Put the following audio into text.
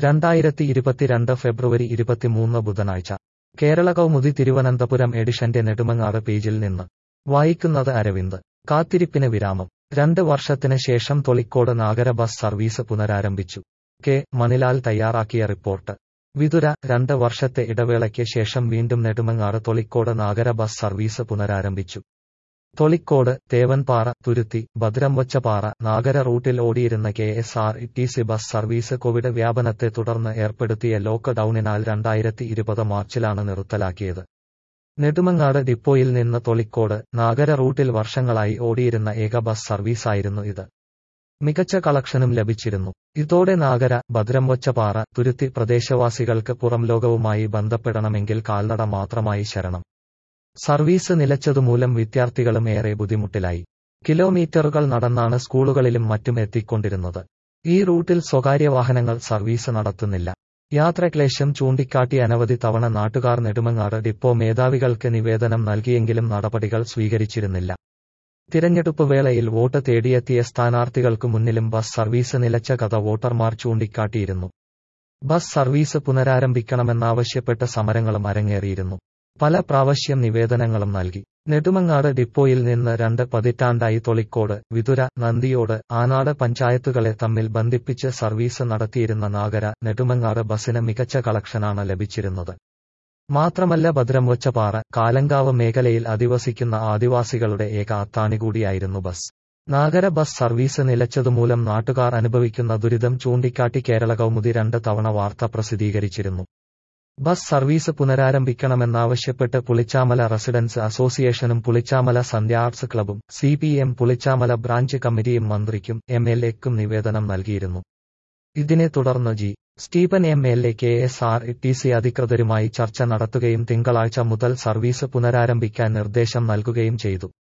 രണ്ടായിരത്തി ഇരുപത്തിരണ്ട് ഫെബ്രുവരി ഇരുപത്തിമൂന്ന് ബുധനാഴ്ച കേരള കൗമുദി തിരുവനന്തപുരം എഡിഷന്റെ നെടുമങ്ങാട് പേജിൽ നിന്ന് വായിക്കുന്നത് അരവിന്ദ് കാത്തിരിപ്പിന് വിരാമം രണ്ട് വർഷത്തിന് ശേഷം തൊളിക്കോട് നാഗര ബസ് സർവീസ് പുനരാരംഭിച്ചു കെ മണിലാൽ തയ്യാറാക്കിയ റിപ്പോർട്ട് വിതുര രണ്ട് വർഷത്തെ ഇടവേളയ്ക്ക് ശേഷം വീണ്ടും നെടുമങ്ങാട് തൊളിക്കോട് നാഗര ബസ് സർവീസ് പുനരാരംഭിച്ചു തൊളിക്കോട് തേവൻപാറ തുരുത്തി ഭദ്രംവച്ചപാറ നാഗര റൂട്ടിൽ ഓടിയിരുന്ന K S R T C bus service Covid വ്യാപനത്തെ തുടർന്ന് ഏർപ്പെടുത്തിയ ലോക്ക് ഡൌണിനാൽ രണ്ടായിരത്തി ഇരുപത് മാർച്ചിലാണ് നിർത്തലാക്കിയത് നെടുമങ്ങാട് ഡിപ്പോയിൽ നിന്ന് തൊളിക്കോട് നാഗര റൂട്ടിൽ വർഷങ്ങളായി ഓടിയിരുന്ന ഏക ബസ് സർവീസായിരുന്നു ഇത് മികച്ച കളക്ഷനും ലഭിച്ചിരുന്നു ഇതോടെ നാഗര ഭദ്രംവച്ചപാറ തുരുത്തി പ്രദേശവാസികൾക്ക് പുറം ലോകവുമായി ബന്ധപ്പെടണമെങ്കിൽ കാൽനട മാത്രമായി ശരണം സർവീസ് നിലച്ചതുമൂലം വിദ്യാർത്ഥികളും ഏറെ ബുദ്ധിമുട്ടിലായി കിലോമീറ്ററുകൾ നടന്നാണ് സ്കൂളുകളിലും മറ്റും എത്തിക്കൊണ്ടിരുന്നത് ഈ റൂട്ടിൽ സ്വകാര്യ വാഹനങ്ങൾ സർവീസ് നടത്തുന്നില്ല യാത്രക്ലേശം ചൂണ്ടിക്കാട്ടി അനവധി തവണ നാട്ടുകാർ നെടുമങ്ങാട് ഡിപ്പോ മേധാവികൾക്ക് നിവേദനം നൽകിയെങ്കിലും നടപടികൾ സ്വീകരിച്ചിരുന്നില്ല തിരഞ്ഞെടുപ്പ് വേളയിൽ വോട്ട് തേടിയെത്തിയ സ്ഥാനാർത്ഥികൾക്കു മുന്നിലും ബസ് സർവീസ് നിലച്ച കഥ വോട്ടർമാർ ചൂണ്ടിക്കാട്ടിയിരുന്നു ബസ് സർവീസ് പുനരാരംഭിക്കണമെന്നാവശ്യപ്പെട്ട സമരങ്ങളും അരങ്ങേറിയിരുന്നു പല പ്രാവശ്യം നിവേദനങ്ങളും നൽകി നെടുമങ്ങാട് ഡിപ്പോയിൽ നിന്ന് രണ്ട് പതിറ്റാണ്ടായി തൊളിക്കോട് വിതുര നന്ദിയോട് ആനാട് പഞ്ചായത്തുകളെ തമ്മിൽ ബന്ധിപ്പിച്ച് സർവീസ് നടത്തിയിരുന്ന നാഗര നെടുമങ്ങാട് ബസിന് മികച്ച കളക്ഷനാണ് ലഭിച്ചിരുന്നത് മാത്രമല്ല ഭദ്രംവച്ചപാറ കാലങ്കാവ് മേഖലയിൽ അധിവസിക്കുന്ന ആദിവാസികളുടെ ഏക അത്താണി കൂടിയായിരുന്നു ബസ് നാഗര ബസ് സർവീസ് നിലച്ചതുമൂലം നാട്ടുകാർ അനുഭവിക്കുന്ന ദുരിതം ചൂണ്ടിക്കാട്ടി കേരള കൗമുദി രണ്ട് തവണ വാർത്ത പ്രസിദ്ധീകരിച്ചിരുന്നു ബസ് സർവീസ് പുനരാരംഭിക്കണമെന്നാവശ്യപ്പെട്ട് പുളിച്ചാമല റെസിഡൻസ് അസോസിയേഷനും പുളിച്ചാമല സന്ധ്യ ആർട്സ് ക്ലബും C P M Pulichamala branch കമ്മിറ്റിയും മന്ത്രിക്കും എം എൽ എക്കും നിവേദനം നൽകിയിരുന്നു ഇതിനെ തുടർന്ന് G Stephen M L A K S R T C അധികൃതരുമായി ചർച്ച നടത്തുകയും തിങ്കളാഴ്ച മുതൽ സർവീസ് പുനരാരംഭിക്കാൻ നിർദ്ദേശം നൽകുകയും ചെയ്തു